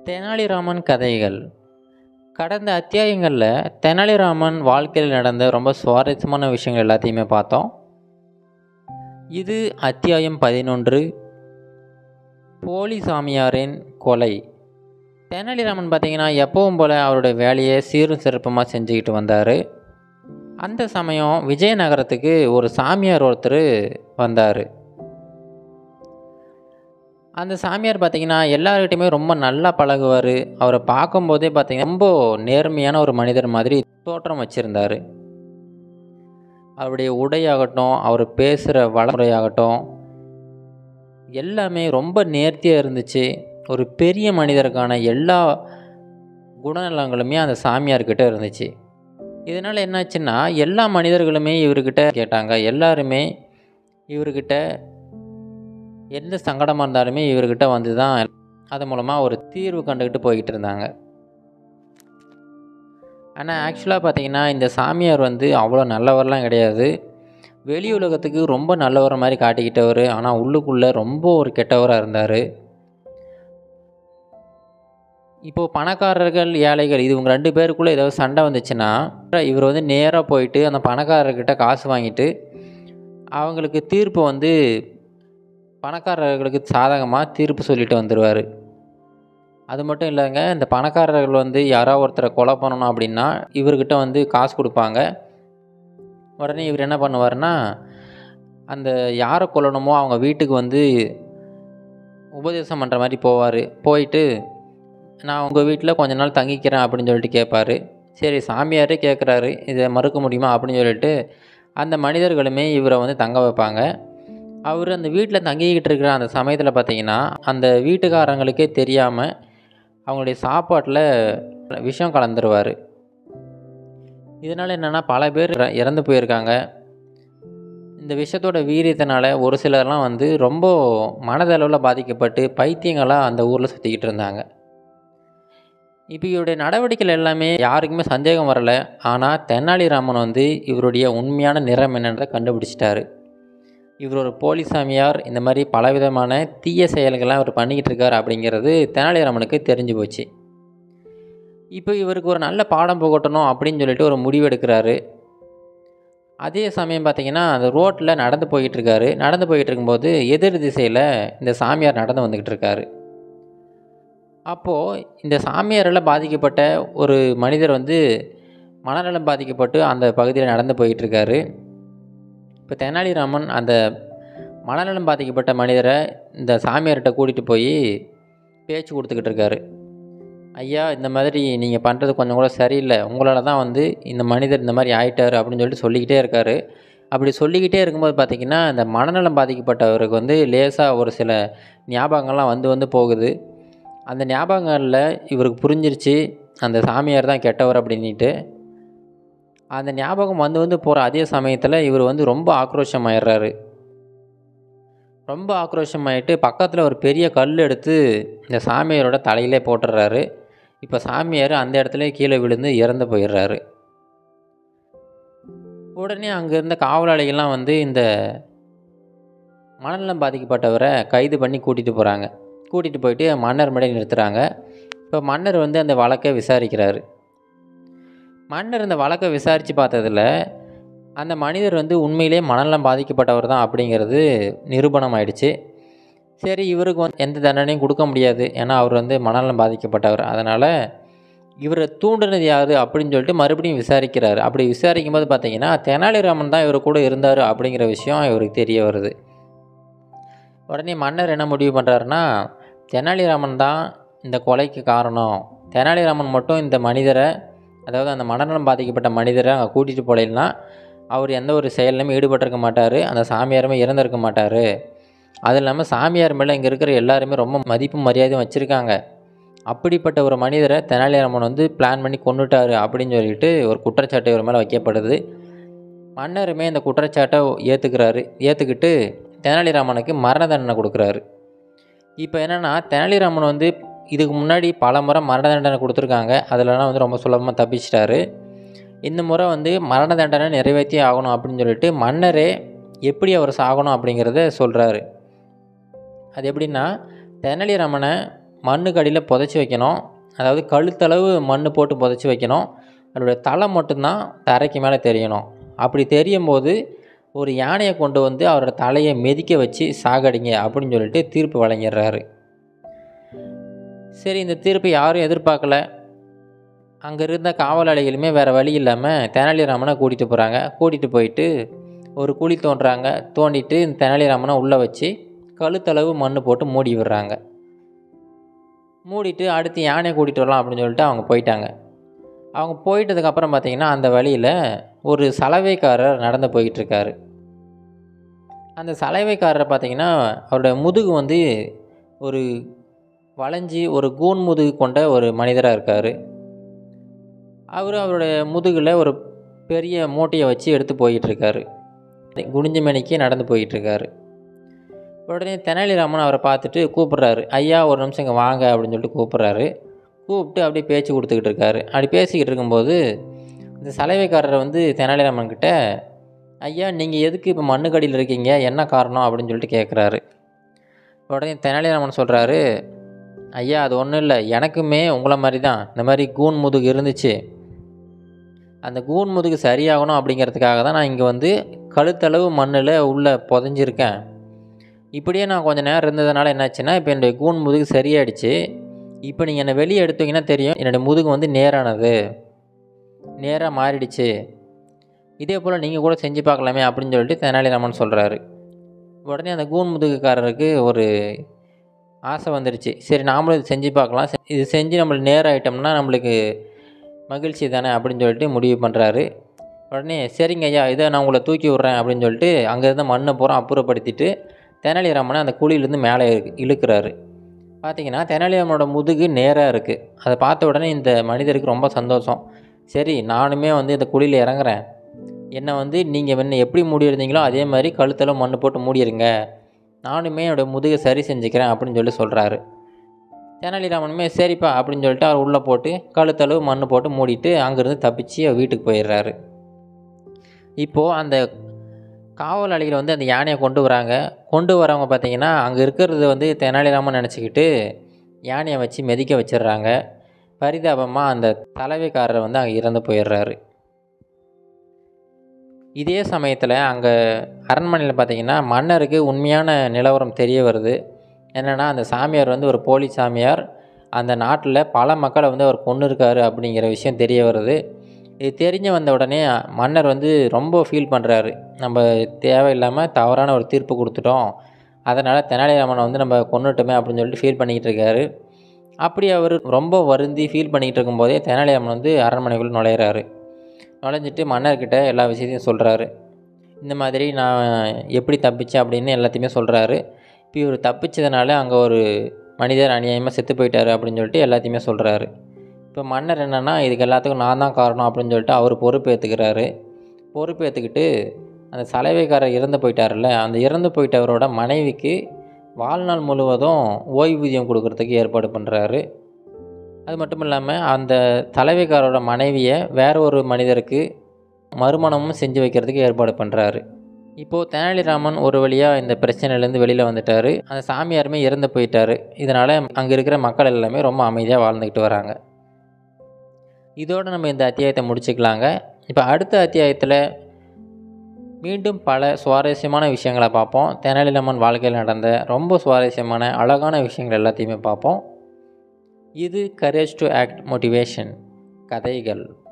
தெனாலிராமன் கதைகள் கடந்த அத்தியாயங்களில் தெனாலிராமன் வாழ்க்கையில் நடந்த ரொம்ப சுவாரஸ்யமான விஷயங்கள் எல்லாத்தையுமே பார்த்தோம் இது அத்தியாயம் பதினொன்று போலி சாமியாரின் கொலை தெனாலிராமன் பார்த்தீங்கன்னா எப்பவும் போல் அவருடைய வேலையை சீரும் சிறப்புமாக செஞ்சுக்கிட்டு வந்தார் அந்த சமயம் விஜயநகரத்துக்கு ஒரு சாமியார் ஒருத்தர் வந்தார் அந்த சாமியார் பார்த்தீங்கன்னா எல்லார்கிட்டையுமே ரொம்ப நல்லா பழகுவார் அவரை பார்க்கும்போதே பார்த்தீங்கன்னா ரொம்ப நேர்மையான ஒரு மனிதர் மாதிரி தோற்றம் வச்சுருந்தார் அவருடைய உடையாகட்டும் அவர் பேசுகிற வளமுறையாகட்டும் எல்லாமே ரொம்ப நேர்த்தியாக இருந்துச்சு ஒரு பெரிய மனிதருக்கான எல்லா குணநலங்களுமே அந்த சாமியார்கிட்ட இருந்துச்சு இதனால் என்னாச்சுன்னா எல்லா மனிதர்களுமே இவர்கிட்ட கேட்டாங்க எல்லாருமே இவர்கிட்ட எந்த சங்கடமாக இருந்தாலுமே இவர்கிட்ட வந்து தான் அது மூலமாக ஒரு தீர்வு கண்டுக்கிட்டு போய்கிட்டு இருந்தாங்க ஆனால் ஆக்சுவலாக பார்த்தீங்கன்னா இந்த சாமியார் வந்து அவ்வளோ நல்லவர்லாம் கிடையாது வெளி உலகத்துக்கு ரொம்ப நல்லவர் மாதிரி காட்டிக்கிட்டவர் ஆனால் உள்ளுக்குள்ளே ரொம்ப ஒரு கெட்டவராக இருந்தார் இப்போது பணக்காரர்கள் ஏழைகள் இது இவங்க ரெண்டு பேருக்குள்ளே ஏதாவது சண்டை வந்துச்சுன்னா இவர் வந்து நேராக போயிட்டு அந்த பணக்காரர்கிட்ட காசு வாங்கிட்டு அவங்களுக்கு தீர்ப்பு வந்து பணக்காரர்களுக்கு சாதகமாக தீர்ப்பு சொல்லிட்டு வந்துடுவார் அது மட்டும் இல்லைங்க இந்த பணக்காரர்கள் வந்து யாரோ ஒருத்தரை கொலை பண்ணணும் அப்படின்னா இவர்கிட்ட வந்து காசு கொடுப்பாங்க உடனே இவர் என்ன பண்ணுவார்னா அந்த யாரை கொல்லணுமோ அவங்க வீட்டுக்கு வந்து உபதேசம் பண்ணுற மாதிரி போவார் போயிட்டு நான் உங்கள் வீட்டில் கொஞ்ச நாள் தங்கிக்கிறேன் அப்படின்னு சொல்லிட்டு கேட்பாரு சரி சாமியாரே கேட்குறாரு இதை மறுக்க முடியுமா அப்படின்னு சொல்லிட்டு அந்த மனிதர்களுமே இவரை வந்து தங்க வைப்பாங்க அவர் அந்த வீட்டில் தங்கிக்கிட்டு இருக்கிற அந்த சமயத்தில் பார்த்தீங்கன்னா அந்த வீட்டுக்காரங்களுக்கே தெரியாமல் அவங்களுடைய சாப்பாட்டில் விஷம் கலந்துருவார் இதனால் என்னென்னா பல பேர் இறந்து போயிருக்காங்க இந்த விஷத்தோட வீரியத்தினால ஒரு சிலர்லாம் வந்து ரொம்ப மனதளவில் பாதிக்கப்பட்டு பைத்தியங்களாக அந்த ஊரில் சுற்றிக்கிட்டு இருந்தாங்க இப்போ இவருடைய நடவடிக்கைகள் எல்லாமே யாருக்குமே சந்தேகம் வரலை ஆனால் தெனாலிராமன் வந்து இவருடைய உண்மையான நிறம் என்னன்றதை கண்டுபிடிச்சிட்டாரு இவர் ஒரு போலி சாமியார் இந்த மாதிரி பலவிதமான தீய செயல்கள்லாம் இவர் பண்ணிக்கிட்டு இருக்கார் அப்படிங்கிறது தெனாலிராமனுக்கு தெரிஞ்சு போச்சு இப்போ இவருக்கு ஒரு நல்ல பாடம் புகட்டணும் அப்படின்னு சொல்லிட்டு ஒரு முடிவு எடுக்கிறாரு அதே சமயம் பார்த்தீங்கன்னா அந்த ரோட்டில் நடந்து போய்கிட்டு இருக்காரு நடந்து போய்கிட்டு இருக்கும்போது எதிர் திசையில் இந்த சாமியார் நடந்து வந்துக்கிட்டு இருக்காரு அப்போது இந்த சாமியாரால் பாதிக்கப்பட்ட ஒரு மனிதர் வந்து மனநலம் பாதிக்கப்பட்டு அந்த பகுதியில் நடந்து போய்கிட்டு இருக்காரு இப்போ தெனாலிராமன் அந்த மனநலம் பாதிக்கப்பட்ட மனிதரை இந்த சாமியார்கிட்ட கூட்டிகிட்டு போய் பேச்சு கொடுத்துக்கிட்டு இருக்காரு ஐயா இந்த மாதிரி நீங்கள் பண்ணுறது கொஞ்சம் கூட சரியில்லை உங்களால் தான் வந்து இந்த மனிதர் இந்த மாதிரி ஆயிட்டார் அப்படின்னு சொல்லிட்டு சொல்லிக்கிட்டே இருக்கார் அப்படி சொல்லிக்கிட்டே இருக்கும்போது பார்த்திங்கன்னா இந்த மனநலம் பாதிக்கப்பட்டவருக்கு வந்து லேசாக ஒரு சில ஞாபகங்கள்லாம் வந்து வந்து போகுது அந்த ஞாபகங்களில் இவருக்கு புரிஞ்சிருச்சு அந்த சாமியார் தான் கெட்டவர் அப்படின்ட்டு அந்த ஞாபகம் வந்து வந்து போகிற அதே சமயத்தில் இவர் வந்து ரொம்ப ஆக்ரோஷமாயிடுறாரு ரொம்ப ஆக்ரோஷமாயிட்டு பக்கத்தில் ஒரு பெரிய கல் எடுத்து இந்த சாமியாரோட தலையிலே போட்டுடுறாரு இப்போ சாமியார் அந்த இடத்துல கீழே விழுந்து இறந்து போயிடுறாரு உடனே அங்கே இருந்த காவலாளிகள்லாம் வந்து இந்த மனநலம் பாதிக்கப்பட்டவரை கைது பண்ணி கூட்டிகிட்டு போகிறாங்க கூட்டிகிட்டு போயிட்டு மன்னர் மேடை நிறுத்துகிறாங்க இப்போ மன்னர் வந்து அந்த வழக்கை விசாரிக்கிறாரு மன்னர் இந்த வழக்கை விசாரித்து பார்த்ததில் அந்த மனிதர் வந்து உண்மையிலே மனநலம் பாதிக்கப்பட்டவர் தான் அப்படிங்கிறது நிரூபணம் ஆயிடுச்சு சரி இவருக்கு வந்து எந்த தண்டனையும் கொடுக்க முடியாது ஏன்னா அவர் வந்து மனநலம் பாதிக்கப்பட்டவர் அதனால் இவரை தூண்டுனது யார் அப்படின்னு சொல்லிட்டு மறுபடியும் விசாரிக்கிறாரு அப்படி விசாரிக்கும் போது பார்த்தீங்கன்னா தெனாலிராமன் தான் இவர் கூட இருந்தார் அப்படிங்கிற விஷயம் இவருக்கு தெரிய வருது உடனே மன்னர் என்ன முடிவு பண்ணுறாருன்னா தெனாலிராமன் தான் இந்த கொலைக்கு காரணம் தெனாலிராமன் மட்டும் இந்த மனிதரை அதாவது அந்த மனநலம் பாதிக்கப்பட்ட மனிதரை அங்கே கூட்டிகிட்டு போகலைன்னா அவர் எந்த ஒரு செயல்லையுமே ஈடுபட்டிருக்க மாட்டார் அந்த சாமியாருமே இறந்திருக்க மாட்டார் அது இல்லாமல் சாமியார் மேலே இங்கே இருக்கிற எல்லாருமே ரொம்ப மதிப்பு மரியாதையும் வச்சுருக்காங்க அப்படிப்பட்ட ஒரு மனிதரை தெனாலிராமன் வந்து பிளான் பண்ணி கொண்டுட்டார் அப்படின்னு சொல்லிட்டு ஒரு குற்றச்சாட்டு இவர் மேலே வைக்கப்படுது மன்னருமே இந்த குற்றச்சாட்டை ஏற்றுக்கிறாரு ஏற்றுக்கிட்டு தெனாலிராமனுக்கு மரண தண்டனை கொடுக்குறாரு இப்போ என்னென்னா தெனாலிராமன் வந்து இதுக்கு முன்னாடி பல முறை மரண தண்டனை கொடுத்துருக்காங்க அதிலலாம் வந்து ரொம்ப சுலபமாக தப்பிச்சிட்டாரு இந்த முறை வந்து மரண தண்டனை நிறைவேற்றி ஆகணும் அப்படின்னு சொல்லிட்டு மன்னரே எப்படி அவர் சாகணும் அப்படிங்கிறத சொல்கிறாரு அது எப்படின்னா தெனாலிராமனை மண்ணுக்கு அடியில் புதைச்சி வைக்கணும் அதாவது கழுத்தளவு மண் போட்டு புதைச்சி வைக்கணும் அதோடைய தலை மட்டும்தான் தரைக்கு மேலே தெரியணும் அப்படி தெரியும் போது ஒரு யானையை கொண்டு வந்து அவரோட தலையை மிதிக்க வச்சு சாகடிங்க அப்படின்னு சொல்லிட்டு தீர்ப்பு வழங்கிடுறாரு சரி இந்த தீர்ப்பை யாரும் எதிர்பார்க்கல அங்கே இருந்த காவலாளிகளுமே வேறு வழி இல்லாமல் தெனாலிராமனை கூட்டிகிட்டு போகிறாங்க கூட்டிகிட்டு போயிட்டு ஒரு குழி தோண்டுறாங்க தோண்டிட்டு இந்த தெனாலிராமனை உள்ளே வச்சு கழுத்தளவு மண் போட்டு மூடி விடுறாங்க மூடிட்டு அடுத்து யானையை கூட்டிகிட்டு வரலாம் அப்படின்னு சொல்லிட்டு அவங்க போயிட்டாங்க அவங்க போயிட்டதுக்கப்புறம் பார்த்தீங்கன்னா அந்த வழியில் ஒரு சலவைக்காரர் நடந்து போயிட்டுருக்காரு அந்த சலவைக்காரர் பார்த்தீங்கன்னா அவரோட முதுகு வந்து ஒரு வளைஞ்சி ஒரு கூன் முதுகு கொண்ட ஒரு மனிதராக இருக்கார் அவர் அவருடைய முதுகில் ஒரு பெரிய மூட்டையை வச்சு எடுத்து போயிட்டுருக்காரு குனிஞ்ச மணிக்கு நடந்து போயிட்டுருக்காரு உடனே தெனாலிராமன் அவரை பார்த்துட்டு கூப்பிட்றாரு ஐயா ஒரு நிமிஷம் இங்கே வாங்க அப்படின்னு சொல்லிட்டு கூப்பிட்றாரு கூப்பிட்டு அப்படியே பேச்சு கொடுத்துக்கிட்டு இருக்காரு அப்படி பேசிக்கிட்டு இருக்கும்போது இந்த சலவைக்காரர் வந்து தெனாலிராமன் கிட்ட ஐயா நீங்கள் எதுக்கு இப்போ மண்ணுக்கடியில் இருக்கீங்க என்ன காரணம் அப்படின்னு சொல்லிட்டு கேட்குறாரு உடனே தெனாலிராமன் சொல்கிறாரு ஐயா அது ஒன்றும் இல்லை எனக்குமே உங்களை மாதிரி தான் இந்த மாதிரி கூன் முதுகு இருந்துச்சு அந்த கூன் முதுகு சரியாகணும் அப்படிங்கிறதுக்காக தான் நான் இங்கே வந்து கழுத்தளவு மண்ணில் உள்ளே புதஞ்சிருக்கேன் இப்படியே நான் கொஞ்சம் நேரம் இருந்ததுனால என்னாச்சுன்னா இப்போ என்னுடைய கூன் முதுகு சரியாயிடுச்சு இப்போ நீங்கள் என்னை வெளியே எடுத்தீங்கன்னா தெரியும் என்னுடைய முதுகு வந்து நேரானது நேராக மாறிடுச்சு இதே போல் நீங்கள் கூட செஞ்சு பார்க்கலாமே அப்படின்னு சொல்லிட்டு தெனாலிராமன் சொல்கிறாரு உடனே அந்த கூன் முதுகுக்காரருக்கு ஒரு ஆசை வந்துடுச்சு சரி நாமளும் இது செஞ்சு பார்க்கலாம் இது செஞ்சு நம்மளுக்கு நேரம் ஆகிட்டோம்னா நம்மளுக்கு மகிழ்ச்சி தானே அப்படின்னு சொல்லிட்டு முடிவு பண்ணுறாரு உடனே சரிங்க ஐயா இதை நான் உங்களை தூக்கி விட்றேன் அப்படின்னு சொல்லிட்டு அங்கேருந்து மண்ணை பூரா அப்புறப்படுத்திட்டு தெனாலிராமனை அந்த குழியிலேருந்து மேலே இழுக்கிறாரு பார்த்தீங்கன்னா தெனாலிராமனோட முதுகு நேராக இருக்குது அதை பார்த்த உடனே இந்த மனிதருக்கு ரொம்ப சந்தோஷம் சரி நானுமே வந்து இந்த குழியில் இறங்குறேன் என்னை வந்து நீங்கள் என்ன எப்படி மூடியிருந்தீங்களோ அதே மாதிரி கழுத்தில் மண் போட்டு மூடிடுங்க நானுமே என்னோடய முதுகை சரி செஞ்சுக்கிறேன் அப்படின்னு சொல்லி சொல்கிறாரு தெனாலிராமனுமே சரிப்பா அப்படின்னு சொல்லிட்டு அவர் உள்ளே போட்டு கழுத்தளவு மண் போட்டு மூடிட்டு அங்கேருந்து தப்பிச்சு வீட்டுக்கு போயிடுறாரு இப்போது அந்த காவலாளிகள் வந்து அந்த யானையை கொண்டு வராங்க கொண்டு வரவங்க பார்த்தீங்கன்னா அங்கே இருக்கிறது வந்து தெனாலிராமன் நினச்சிக்கிட்டு யானையை வச்சு மிதிக்க வச்சிடுறாங்க பரிதாபமாக அந்த தலைவைக்காரர் வந்து அங்கே இறந்து போயிடுறாரு இதே சமயத்தில் அங்கே அரண்மனையில் பார்த்தீங்கன்னா மன்னருக்கு உண்மையான நிலவரம் தெரிய வருது என்னென்னா அந்த சாமியார் வந்து ஒரு போலி சாமியார் அந்த நாட்டில் பல மக்களை வந்து அவர் கொன்று இருக்காரு அப்படிங்கிற விஷயம் தெரிய வருது இது தெரிஞ்சு வந்த உடனே மன்னர் வந்து ரொம்ப ஃபீல் பண்ணுறாரு நம்ம தேவையில்லாமல் தவறான ஒரு தீர்ப்பு கொடுத்துட்டோம் அதனால் தெனாலிராமனை வந்து நம்ம கொண்டுட்டோமே அப்படின்னு சொல்லிட்டு ஃபீல் பண்ணிக்கிட்டு இருக்காரு அப்படி அவர் ரொம்ப வருந்தி ஃபீல் பண்ணிக்கிட்டு இருக்கும்போதே தெனாலிராமன் வந்து அரண்மனைக்குள்ளே நுழையிறாரு நுழைஞ்சிட்டு மன்னர்கிட்ட எல்லா விஷயத்தையும் சொல்கிறாரு இந்த மாதிரி நான் எப்படி தப்பிச்சேன் அப்படின்னு எல்லாத்தையுமே சொல்கிறாரு இப்போ இவர் தப்பிச்சதுனால அங்கே ஒரு மனிதர் அநியாயமாக செத்து போயிட்டாரு அப்படின்னு சொல்லிட்டு எல்லாத்தையுமே சொல்கிறாரு இப்போ மன்னர் என்னென்னா இதுக்கு எல்லாத்துக்கும் நான் தான் காரணம் அப்படின்னு சொல்லிட்டு அவர் பொறுப்பு ஏற்றுக்கிறாரு பொறுப்பு ஏற்றுக்கிட்டு அந்த சலவைக்காரர் இறந்து போயிட்டார்ல அந்த இறந்து போயிட்டவரோட மனைவிக்கு வாழ்நாள் முழுவதும் ஓய்வூதியம் கொடுக்கறதுக்கு ஏற்பாடு பண்ணுறாரு அது மட்டும் இல்லாமல் அந்த தலைவைக்காரோட மனைவியை வேற ஒரு மனிதருக்கு மறுமணமும் செஞ்சு வைக்கிறதுக்கு ஏற்பாடு பண்ணுறாரு இப்போது தெனாலிராமன் ஒரு வழியாக இந்த பிரச்சனையிலேருந்து வெளியில் வந்துட்டார் அந்த சாமியாருமே இறந்து போயிட்டார் இதனால் அங்கே இருக்கிற மக்கள் எல்லாமே ரொம்ப அமைதியாக வாழ்ந்துக்கிட்டு வராங்க இதோடு நம்ம இந்த அத்தியாயத்தை முடிச்சுக்கலாங்க இப்போ அடுத்த அத்தியாயத்தில் மீண்டும் பல சுவாரஸ்யமான விஷயங்களை பார்ப்போம் தெனாலிராமன் வாழ்க்கையில் நடந்த ரொம்ப சுவாரஸ்யமான அழகான விஷயங்கள் எல்லாத்தையுமே பார்ப்போம் இது கரேஜ் டு ஆக்ட் மோட்டிவேஷன் கதைகள்